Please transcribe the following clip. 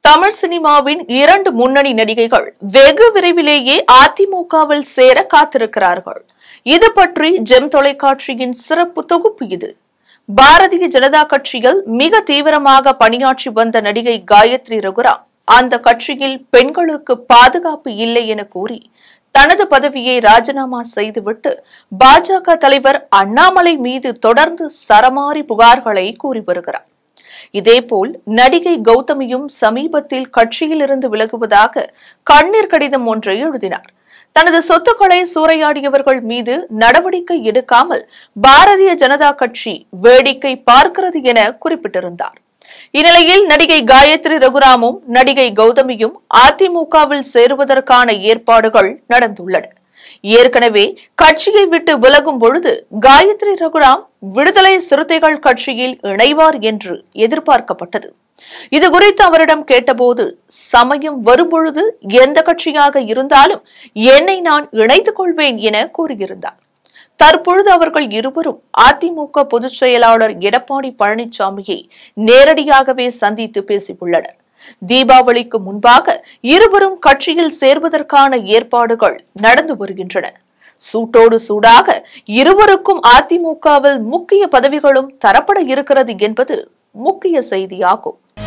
தமிழ் சினிமாவின் இரண்டு முன்னணி நடிகைகள் வெகு விரைவிலேயே அதிமுகவில் சேர காத்திருக்கிறார்கள் இது பற்றி ஜெம் தொலைக்காட்சியின் சிறப்பு தொகுப்பு இது பாரதிய ஜனதா கட்சியில் மிக தீவிரமாக பணியாற்றி வந்த நடிகை காயத்ரி ரகுராம் அந்த கட்சியில் பெண்களுக்கு பாதுகாப்பு இல்லை என கூறி தனது பதவியை ராஜினாமா செய்துவிட்டு பாஜக தலைவர் அண்ணாமலை மீது தொடர்ந்து சரமாரி புகார்களை கூறி வருகிறார் இதேபோல் நடிகை கௌதமியும் சமீபத்தில் கட்சியிலிருந்து விலகுவதாக கண்ணீர் கடிதம் ஒன்றை எழுதினார் தனது சொத்துக்களை சூறையாடியவர்கள் மீது நடவடிக்கை எடுக்காமல் பாரதிய ஜனதா கட்சி வேடிக்கை பார்க்கிறது என குறிப்பிட்டிருந்தார் இந்நிலையில் நடிகை காயத்ரி ரகுராமும் நடிகை கௌதமியும் அதிமுகவில் சேருவதற்கான ஏற்பாடுகள் நடந்துள்ளன ஏற்கனவே கட்சியை விட்டு விலகும் பொழுது காயத்ரி ரகுராம் விடுதலை சிறுத்தைகள் கட்சியில் இணைவார் என்று எதிர்பார்க்கப்பட்டது இது குறித்து அவரிடம் கேட்டபோது சமயம் வரும்பொழுது எந்த கட்சியாக இருந்தாலும் என்னை நான் இணைத்துக் கொள்வேன் என கூறியிருந்தார் தற்பொழுது அவர்கள் இருவரும் அதிமுக பொதுச் செயலாளர் எடப்பாடி பழனிசாமியை நேரடியாகவே சந்தித்து பேசியுள்ளனர் தீபாவளிக்கு முன்பாக இருவரும் கட்சியில் சேர்வதற்கான ஏற்பாடுகள் நடந்து வருகின்றன சூட்டோடு சூடாக இருவருக்கும் அதிமுகவில் முக்கிய பதவிகளும் தரப்பட இருக்கிறது என்பது முக்கிய செய்தியாகும்